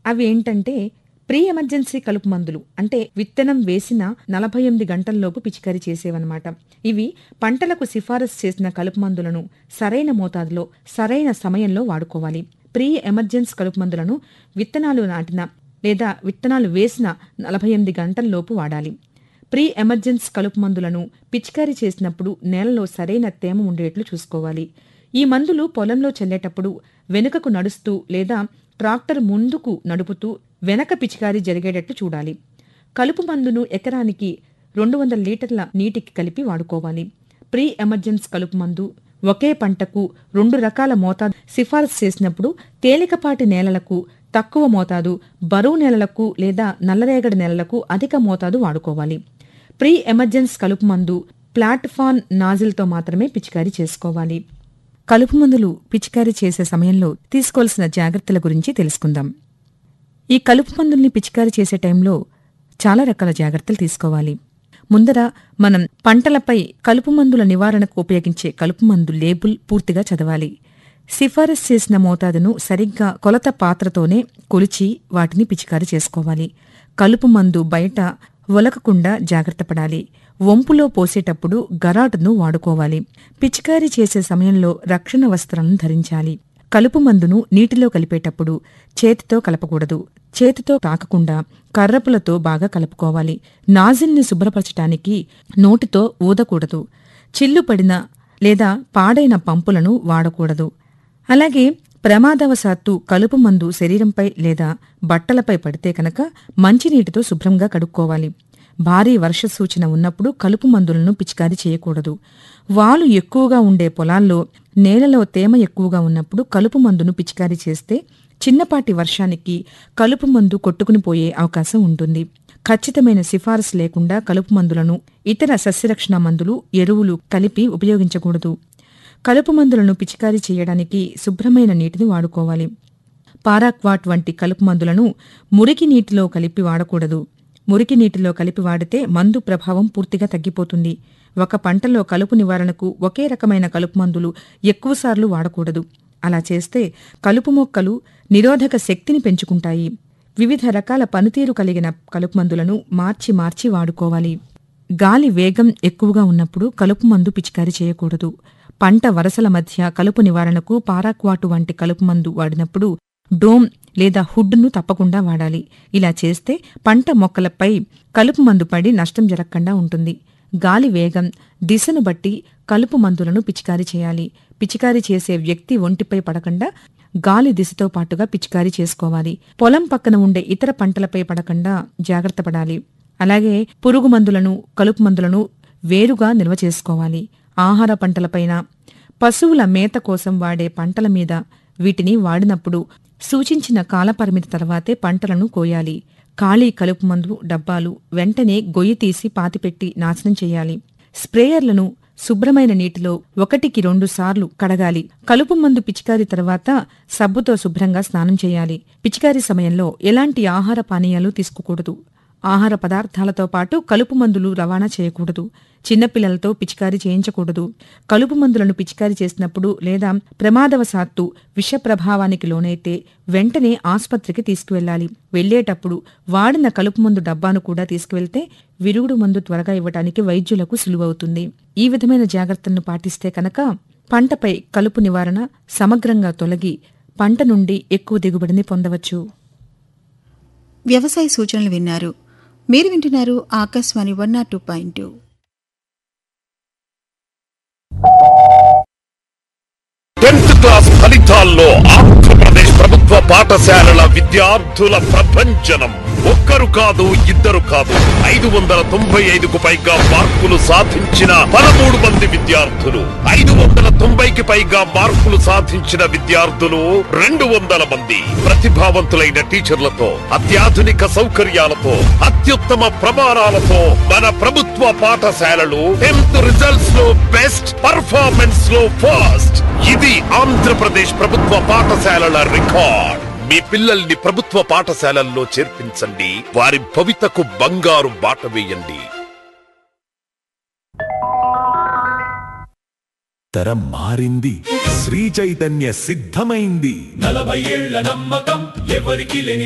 అవి ఏంటంటే pre emergency కలుపు మందులు అంటే విత్తనం వేసిన నలభై ఎనిమిది గంటల్లోపు పిచికారీ చేసేవన్నమాట ఇవి పంటలకు సిఫారసు చేసిన కలుపు మందులను సరైన మోతాదులో సరైన సమయంలో వాడుకోవాలి ప్రీ ఎమర్జెన్సీ కలుపు మందులను విత్తనాలు నాటిన లేదా విత్తనాలు వేసిన నలభై ఎనిమిది గంటల్లోపు వాడాలి ప్రీ ఎమర్జెన్సీ కలుపు మందులను పిచికారీ చేసినప్పుడు నేలలో సరైన తేమ ఉండేట్లు చూసుకోవాలి ఈ మందులు పొలంలో చల్లేటప్పుడు వెనుకకు నడుస్తూ లేదా ట్రాక్టర్ ముందుకు నడుపుతూ వెనక పిచికారీ జరిగేటట్లు చూడాలి కలుపు మందును ఎకరానికి రెండు వందల లీటర్ల నీటికి కలిపి వాడుకోవాలి ప్రీ ఎమర్జెన్సీ కలుపు మందు ఒకే పంటకు రెండు రకాల మోతాదు సిఫారసు చేసినప్పుడు తేలికపాటి నేలలకు తక్కువ మోతాదు బరువు నేలలకు లేదా నల్లరేగడి నేలలకు అధిక మోతాదు వాడుకోవాలి ప్రీ ఎమర్జెన్సీ కలుపు మందు ప్లాట్ఫాన్ నాజిల్తో మాత్రమే పిచికారీ చేసుకోవాలి కలుపు మందులు పిచికారీ చేసే సమయంలో తీసుకోవాల్సిన జాగ్రత్తల గురించి తెలుసుకుందాం ఈ కలుపు మందుల్ని పిచికారీ చేసే టైంలో చాలా రకాల జాగ్రత్తలు తీసుకోవాలి ముందర మనం పంటలపై కలుపు మందుల నివారణకు ఉపయోగించే కలుపు మందు లేబుల్ పూర్తిగా చదవాలి సిఫారసు చేసిన మోతాదును సరిగ్గా కొలత పాత్రతోనే కొలిచి వాటిని పిచికారీ చేసుకోవాలి కలుపు మందు బయట ఒలకకుండా జాగ్రత్త పడాలి వంపులో పోసేటప్పుడు గరాటును వాడుకోవాలి పిచికారీ చేసే సమయంలో రక్షణ వస్త్రాలను ధరించాలి కలుపు మందును నీటిలో కలిపేటప్పుడు చేతితో కలపకూడదు చేతితో తాకకుండా కర్రపులతో బాగా కలుపుకోవాలి నాజిల్ని శుభ్రపరచటానికి నోటితో ఊదకూడదు చిల్లు పడిన లేదా పాడైన పంపులను వాడకూడదు అలాగే ప్రమాదవశాత్తు కలుపు మందు శరీరంపై లేదా బట్టలపై పడితే కనుక మంచినీటితో శుభ్రంగా కడుక్కోవాలి భారీ వర్ష సూచన ఉన్నప్పుడు కలుపు మందులను పిచికారీ చేయకూడదు వాలు ఎక్కువగా ఉండే పొలాల్లో నేలలో తేమ ఎక్కువగా ఉన్నప్పుడు కలుపు మందును పిచికారీ చేస్తే చిన్నపాటి వర్షానికి కలుపు మందు కొట్టుకుని పోయే అవకాశం ఉంటుంది ఖచ్చితమైన సిఫారసు లేకుండా కలుపు మందులను ఇతర సస్యరక్షణ మందులు ఎరువులు కలిపి ఉపయోగించకూడదు కలుపు మందులను పిచికారీ చేయడానికి శుభ్రమైన నీటిని వాడుకోవాలి పారాక్వాట్ వంటి కలుపు మందులను మురికి నీటిలో కలిపి వాడకూడదు మురికి నీటిలో కలిపి వాడితే మందు ప్రభావం పూర్తిగా తగ్గిపోతుంది ఒక పంటలో కలుపు నివారణకు ఒకే రకమైన కలుపు మందులు ఎక్కువసార్లు వాడకూడదు అలా చేస్తే కలుపు మొక్కలు నిరోధక శక్తిని పెంచుకుంటాయి వివిధ రకాల పనితీరు కలిగిన కలుపు మందులను మార్చి మార్చి వాడుకోవాలి గాలి వేగం ఎక్కువగా ఉన్నప్పుడు కలుపు మందు పిచికారీ చేయకూడదు పంట వరసల మధ్య కలుపు నివారణకు పారాక్వాటు వంటి కలుపు మందు వాడినప్పుడు డోమ్ లేదా హుడ్ను తప్పకుండా వాడాలి ఇలా చేస్తే పంట మొక్కలపై కలుపు మందు పడి నష్టం జరగకుండా ఉంటుంది గాలి వేగం దిశను బట్టి కలుపు మందులను పిచికారీ చేయాలి పిచికారీ చేసే వ్యక్తి ఒంటిపై పడకుండా గాలి దిశతో పాటుగా పిచికారీ చేసుకోవాలి పొలం పక్కన ఉండే ఇతర పంటలపై పడకుండా జాగ్రత్త పడాలి అలాగే పురుగు మందులను కలుపు మందులను వేరుగా నిల్వ చేసుకోవాలి ఆహార పంటలపైన పశువుల మేత కోసం వాడే పంటల మీద వీటిని వాడినప్పుడు సూచించిన కాలపరిమితి తర్వాతే పంటలను కోయాలి ఖాళీ కలుపు మందు డబ్బాలు వెంటనే గొయ్యి తీసి పాతిపెట్టి నాశనం చేయాలి స్ప్రేయర్లను శుభ్రమైన నీటిలో ఒకటికి రెండు సార్లు కడగాలి కలుపు మందు పిచికారీ తర్వాత సబ్బుతో శుభ్రంగా స్నానం చేయాలి పిచికారీ సమయంలో ఎలాంటి ఆహార పానీయాలు తీసుకోకూడదు ఆహార పదార్థాలతో పాటు కలుపు మందులు రవాణా చేయకూడదు చిన్నపిల్లలతో పిచికారీ చేయించకూడదు కలుపు మందులను పిచికారీ చేసినప్పుడు లేదా ప్రమాదవశాత్తు విష ప్రభావానికి లోనైతే వెంటనే ఆస్పత్రికి తీసుకువెళ్లాలి వెళ్లేటప్పుడు వాడిన కలుపు మందు డబ్బాను కూడా తీసుకువెళ్తే విరుగుడు మందు త్వరగా ఇవ్వటానికి వైద్యులకు సులువవుతుంది ఈ విధమైన జాగ్రత్తలను పాటిస్తే కనుక పంటపై కలుపు నివారణ సమగ్రంగా తొలగి పంట నుండి ఎక్కువ దిగుబడిని పొందవచ్చు వ్యవసాయ సూచనలు విన్నారు మీరు వింటున్నారు Akashvani one nought two point two tenth class ఫలితాల్లో ఆంధ్రప్రదేశ్ ప్రభుత్వ పాఠశాలల విద్యార్థుల ప్రభంజనం ఒక్కరు కాదు ఇద్దరు కాదు ఐదు వందల తొంభై ఐదుకు పైగా మార్కులు సాధించిన పదమూడు మంది విద్యార్థులు ఐదు వందల తొంభైకి పైగా మార్కులు సాధించిన విద్యార్థులు రెండు వందల మంది ప్రతిభావంతులైన టీచర్లతో అత్యాధునిక సౌకర్యాలతో అత్యుత్తమ ప్రమాణాలతో మన ప్రభుత్వ పాఠశాలలు టెన్త్ రిజల్ట్స్ లో బెస్ట్ పర్ఫార్మెన్స్ లో ఫస్ట్ ఇది ఆంధ్రప్రదేశ్ ప్రభుత్వ పాఠశాలల రికార్డ్ మీ పిల్లల్ని ప్రభుత్వ పాఠశాలల్లో చేర్పించండి వారి భవితకు బంగారు బాట వేయండి తరం మారింది శ్రీ చైతన్య సిద్ధమైంది నలభై ఏళ్ల నమ్మకం ఎవరికి లేని